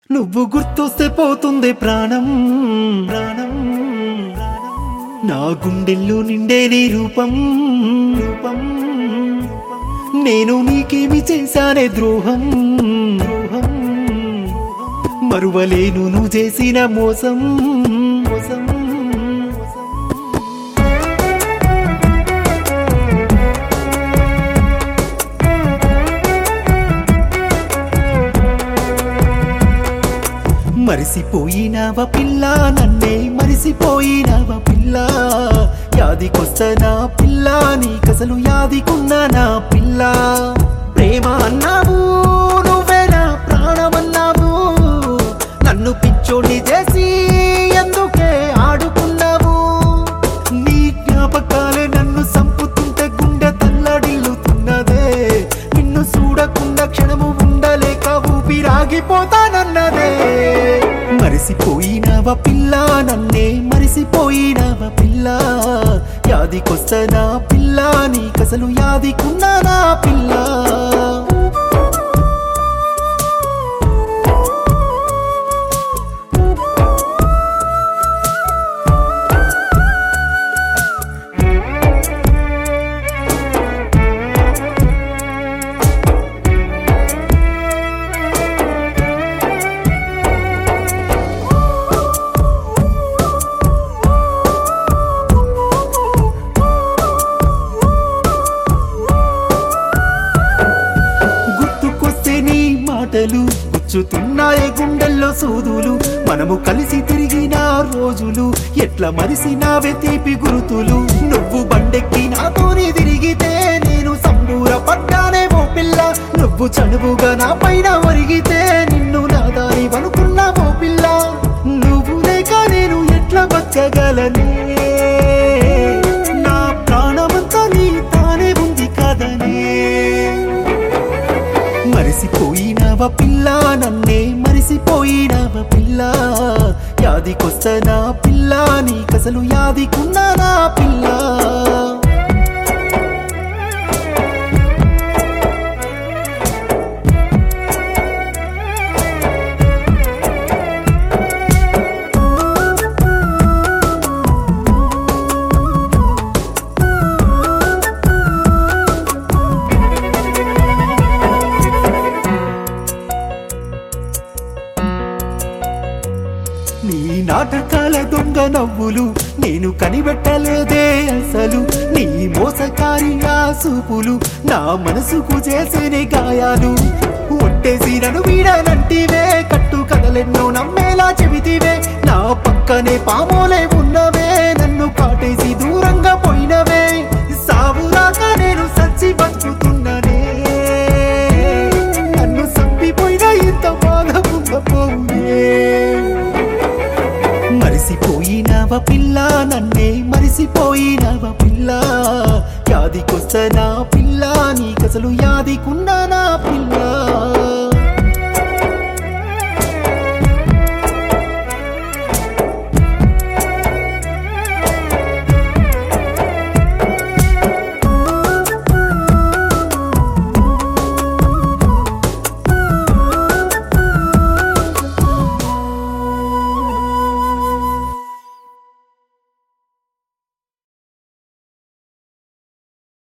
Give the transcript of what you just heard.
నువ్వు గుర్తొస్తే పోతుంది ప్రాణం ప్రాణం నా గుండెల్లో నిండే నీ రూపం రూపం నేను నీకేమి చేశానే ద్రోహం ద్రోహం మరువలేను నువ్వు చేసిన మోసం మోసం మరిసిపోయినావ పిల్ల నన్నే మరిసిపోయినావ పిల్ల యాదికొస్తనా పిల్ల నీకసలు యాదికున్నా నా పిల్ల ప్రేమ అన్నావు నువ్వే నా ప్రాణమన్నావు నన్ను పిచ్చోడి చేసి ఎందుకే ఆడుకున్నావు నీ జ్ఞాపకాలే నన్ను సంపుతుంటే గుండె తల్లడిల్లుతున్నదే నిన్ను చూడకుండా క్షణము ఉండలేక ఊపిరాగిపోతానన్నదే మరిసిపోయినావ పిల్ల నన్నే మరిసిపోయినావ పిల్ల యాదికొస్తనా పిల్ల నీకసలు యాదికున్నా నా పిల్ల గుర్తుకొస్తే నీ మాటలు గుచ్చుతున్నాయే గుండెల్లో సూదులు మనము కలిసి తిరిగిన రోజులు ఎట్లా మరిసినావే తీపి గురుతులు నువ్వు బండెక్కి నాతోని తిరిగితే నేను సంబూర పడ్డానే ఓ పిల్ల నువ్వు చనువుగా నా పైన ఒరిగితే నిన్ను నా దారి వనుకున్నా ఓ పిల్ల నువ్వు లేక నేను ఎట్లా బతకగలనే నా ప్రాణమంతా నీ తానే ఉంది కదనే మరిసిపోయినవ పిల్ల నన్నే మరిసిపోయినవ పిల్ల యాదికొస్తనా పిల్ల నీకసలు యాదికున్నా నా పిల్ల నీ నాటకాల దొంగ నవ్వులు నేను కనిపెట్టలేదే అసలు నీ మోసకారి ఆ సూపులు నా మనసుకు చేసేనే గాయాలు ఒట్టేసి నన్ను వీడనంటివే కట్టు కథలెన్నో నమ్మేలా చెబితివే నా పక్కనే పామోలే ఉన్నవే